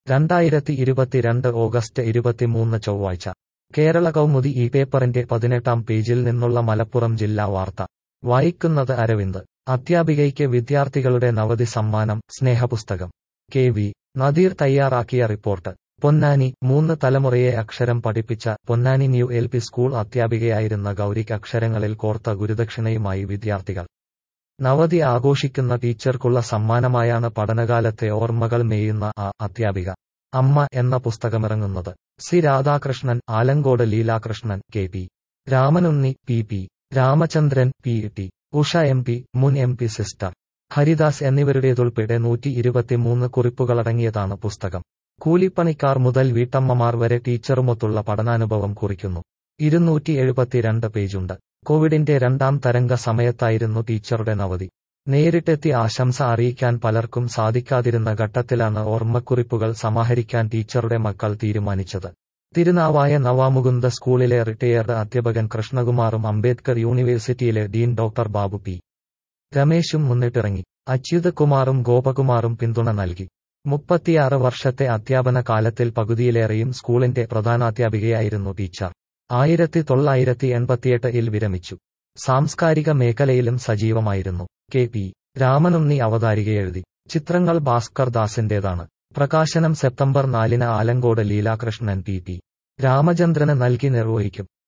രണ്ടായിരത്തി ഇരുപത്തിരണ്ട് ഓഗസ്റ്റ് ഇരുപത്തിമൂന്ന് ചൊവ്വാഴ്ച കേരള കൗമുദി ഈ പേപ്പറിന്റെ പതിനെട്ടാം പേജിൽ നിന്നുള്ള മലപ്പുറം ജില്ലാ വാർത്ത വായിക്കുന്നത് അരവിന്ദ് അധ്യാപികയ്ക്ക് വിദ്യാർത്ഥികളുടെ നവതി സമ്മാനം സ്നേഹപുസ്തകം കെ വി നദീർ തയ്യാറാക്കിയ റിപ്പോർട്ട് പൊന്നാനി മൂന്ന് തലമുറയെ അക്ഷരം പഠിപ്പിച്ച Ponnani new L P school അധ്യാപികയായിരുന്ന ഗൗരിക്ക് അക്ഷരങ്ങളിൽ കോർത്ത ഗുരുദക്ഷിണയുമായി വിദ്യാർത്ഥികൾ നവതി ആഘോഷിക്കുന്ന ടീച്ചർക്കുള്ള സമ്മാനമായാണ് പഠനകാലത്തെ ഓർമ്മകൾ മേയുന്ന ആ അധ്യാപിക അമ്മ എന്ന പുസ്തകമിറങ്ങുന്നത് C Radhakrishnan Alangode Leelakrishnan K P Ramanunni P P Ramachandran P T Usha M P മുൻ എം പി സിസ്റ്റർ ഹരിദാസ് എന്നിവരുടേതുൾപ്പെടെ നൂറ്റി ഇരുപത്തിമൂന്ന് കുറിപ്പുകളടങ്ങിയതാണ് പുസ്തകം കൂലിപ്പണിക്കാർ മുതൽ വീട്ടമ്മമാർ വരെ ടീച്ചറുമൊത്തുള്ള പഠനാനുഭവം കുറിക്കുന്നു ഇരുന്നൂറ്റി എഴുപത്തിരണ്ട് പേജുണ്ട് കോവിഡിന്റെ രണ്ടാം തരംഗ സമയത്തായിരുന്നു ടീച്ചറുടെ നവതി നേരിട്ടെത്തി ആശംസ അറിയിക്കാൻ പലർക്കും സാധിക്കാതിരുന്ന ഘട്ടത്തിലാണ് ഓർമ്മക്കുറിപ്പുകൾ സമാഹരിക്കാൻ ടീച്ചറുടെ മക്കൾ തീരുമാനിച്ചത് തിരുനാവായ നവാമുകുന്ദ സ്കൂളിലെ റിട്ടയർഡ് അധ്യാപകൻ കൃഷ്ണകുമാറും അംബേദ്കർ യൂണിവേഴ്സിറ്റിയിലെ ഡീൻ ഡോക്ടർ ബാബു പി രമേശും മുന്നിട്ടിറങ്ങി അച്യുത് കുമാറും ഗോപകുമാറും പിന്തുണ നൽകി മുപ്പത്തിയാറ് വർഷത്തെ അധ്യാപന കാലത്തിൽ പകുതിയിലേറെയും സ്കൂളിന്റെ പ്രധാനാധ്യാപികയായിരുന്നു ടീച്ചർ ആയിരത്തി തൊള്ളായിരത്തി എൺപത്തിയെട്ടിൽ വിരമിച്ചു സാംസ്കാരിക മേഖലയിലും സജീവമായിരുന്നു കെ പി രാമനുണ്ണി അവതാരിക എഴുതി ചിത്രങ്ങൾ ഭാസ്കർ ദാസിന്റേതാണ് പ്രകാശനം സെപ്റ്റംബർ നാലിന് ആലങ്കോട് ലീലാകൃഷ്ണൻ പി പി രാമചന്ദ്രന് നൽകി നിർവഹിക്കും